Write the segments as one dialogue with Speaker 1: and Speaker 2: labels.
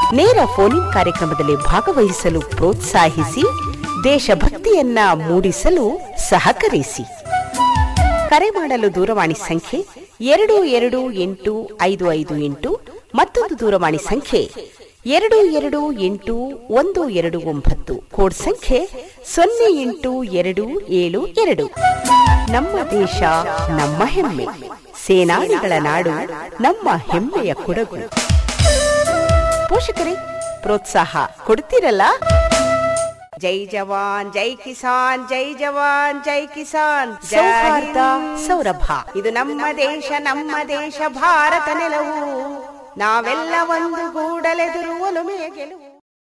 Speaker 1: ನೇರ ಫೋನಿನ್ ಕಾರ್ಯಕ್ರಮದಲ್ಲಿ ಭಾಗವಹಿಸಲು ಪ್ರೋತ್ಸಾಹಿಸಿ ದೇಶಭಕ್ತಿಯನ್ನ ಮೂಡಿಸಲು ಸಹಕರಿಸಿ ಕರೆ ಮಾಡಲು ದೂರವಾಣಿ ಸಂಖ್ಯೆ ಎರಡು ಎರಡು ಎಂಟು ಐದು ಐದು ಎಂಟು ಮತ್ತೊಂದು ದೂರವಾಣಿ ಸಂಖ್ಯೆ ಎರಡು ಎರಡು ಎಂಟು ಒಂದು ಎರಡು ಒಂಬತ್ತು ಕೋಡ್ ಸಂಖ್ಯೆ ಸೊನ್ನೆ ಎಂಟು ಎರಡು ಏಳು ಎರಡು ನಮ್ಮ ದೇಶ ನಮ್ಮ ಹೆಮ್ಮೆ ಸೇನಾನಿಗಳ ನಾಡು ನಮ್ಮ ಹೆಮ್ಮೆಯ ಕೊಡಗು ಪೋಷಕರೇ ಪ್ರೋತ್ಸಾಹ ಕೊಡ್ತೀರಲ್ಲ ಜೈ ಜವಾನ್ ಜೈ ಕಿಸಾನ್ ಜೈ ಜವಾನ್ ಜೈ ಕಿಸಾನ್ ಸೌಹಾರ್ದ ಸೌರಭ ಇದು ನಮ್ಮ ದೇಶ ನಮ್ಮ ದೇಶ ಭಾರತ ನೆಲವು ನಾವೆಲ್ಲ ಒಂದು ಗೂಡಲೆದುರು ಒಲುಮೆಯ ಗೆಲುವು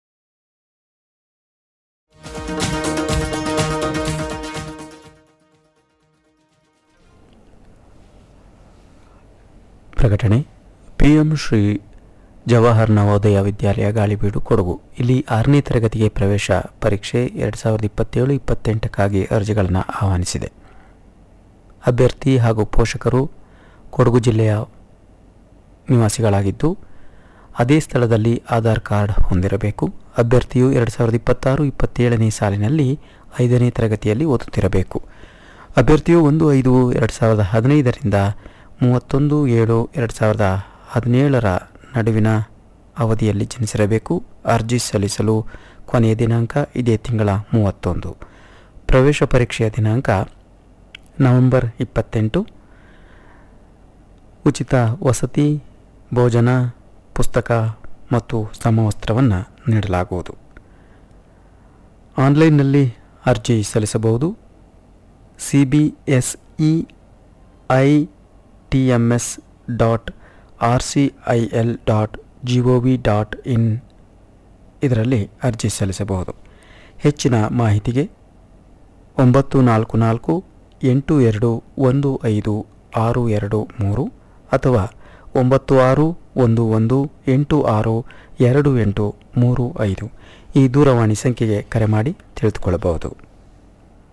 Speaker 2: ಪ್ರಕಟಣೆ ಪಿ ಎಂ ಶ್ರೀ ಜವಾಹರ್ ನವೋದಯ ವಿದ್ಯಾಲಯ ಗಾಳಿಬೀಡು ಕೊಡಗು ಇಲ್ಲಿ ಆರನೇ ತರಗತಿಗೆ ಪ್ರವೇಶ ಪರೀಕ್ಷೆ ಎರಡು ಸಾವಿರದ ಇಪ್ಪತ್ತೇಳು ಇಪ್ಪತ್ತೆಂಟಕ್ಕಾಗಿ ಅರ್ಜಿಗಳನ್ನು ಆಹ್ವಾನಿಸಿದೆ ಅಭ್ಯರ್ಥಿ ಹಾಗೂ ಪೋಷಕರು ಕೊಡಗು ಜಿಲ್ಲೆಯ ನಿವಾಸಿಗಳಾಗಿದ್ದು ಅದೇ ಸ್ಥಳದಲ್ಲಿ ಆಧಾರ್ ಕಾರ್ಡ್ ಹೊಂದಿರಬೇಕು ಅಭ್ಯರ್ಥಿಯು ಎರಡು ಸಾವಿರದ ಇಪ್ಪತ್ತಾರು ಇಪ್ಪತ್ತೇಳನೇ ಸಾಲಿನಲ್ಲಿ ಐದನೇ ತರಗತಿಯಲ್ಲಿ ಓದುತ್ತಿರಬೇಕು ಅಭ್ಯರ್ಥಿಯು ಒಂದು ಐದು ಎರಡು ಸಾವಿರದ ಹದಿನೈದರಿಂದ ಮೂವತ್ತೊಂದು ಏಳು ಎರಡು ಸಾವಿರದ ಹದಿನೇಳರ ನಡುವಿನ ಅವಧಿಯಲ್ಲಿ ಜನಿಸಿರಬೇಕು ಅರ್ಜಿ ಸಲ್ಲಿಸಲು ಕೊನೆಯ ದಿನಾಂಕ ಇದೇ ತಿಂಗಳ ಮೂವತ್ತೊಂದು ಪ್ರವೇಶ ಪರೀಕ್ಷೆಯ ದಿನಾಂಕ ನವೆಂಬರ್ ಇಪ್ಪತ್ತೆಂಟು ಉಚಿತ ವಸತಿ ಭೋಜನ ಪುಸ್ತಕ ಮತ್ತು ಸಮವಸ್ತ್ರವನ್ನು ನೀಡಲಾಗುವುದು ಆನ್ಲೈನ್ನಲ್ಲಿ ಅರ್ಜಿ ಸಲ್ಲಿಸಬಹುದು C B S E I T M S dot R C I L dot G O V dot in ಇದರಲ್ಲಿ ಅರ್ಜಿ ಸಲ್ಲಿಸಬಹುದು ಹೆಚ್ಚಿನ ಮಾಹಿತಿಗೆ ಒಂಬತ್ತು ನಾಲ್ಕು ನಾಲ್ಕು ಎಂಟು ಎರಡು ಒಂದು ಐದು ಆರು ಎರಡು ಮೂರು ಅಥವಾ ಒಂಬತ್ತು ಆರು ಒಂದು ಒಂದು ಎಂಟು ಆರು ಎರಡು ಎಂಟು ಮೂರು ಐದು ಈ ದೂರವಾಣಿ ಸಂಖ್ಯೆಗೆ ಕರೆ ಮಾಡಿ ತಿಳಿದುಕೊಳ್ಳಬಹುದು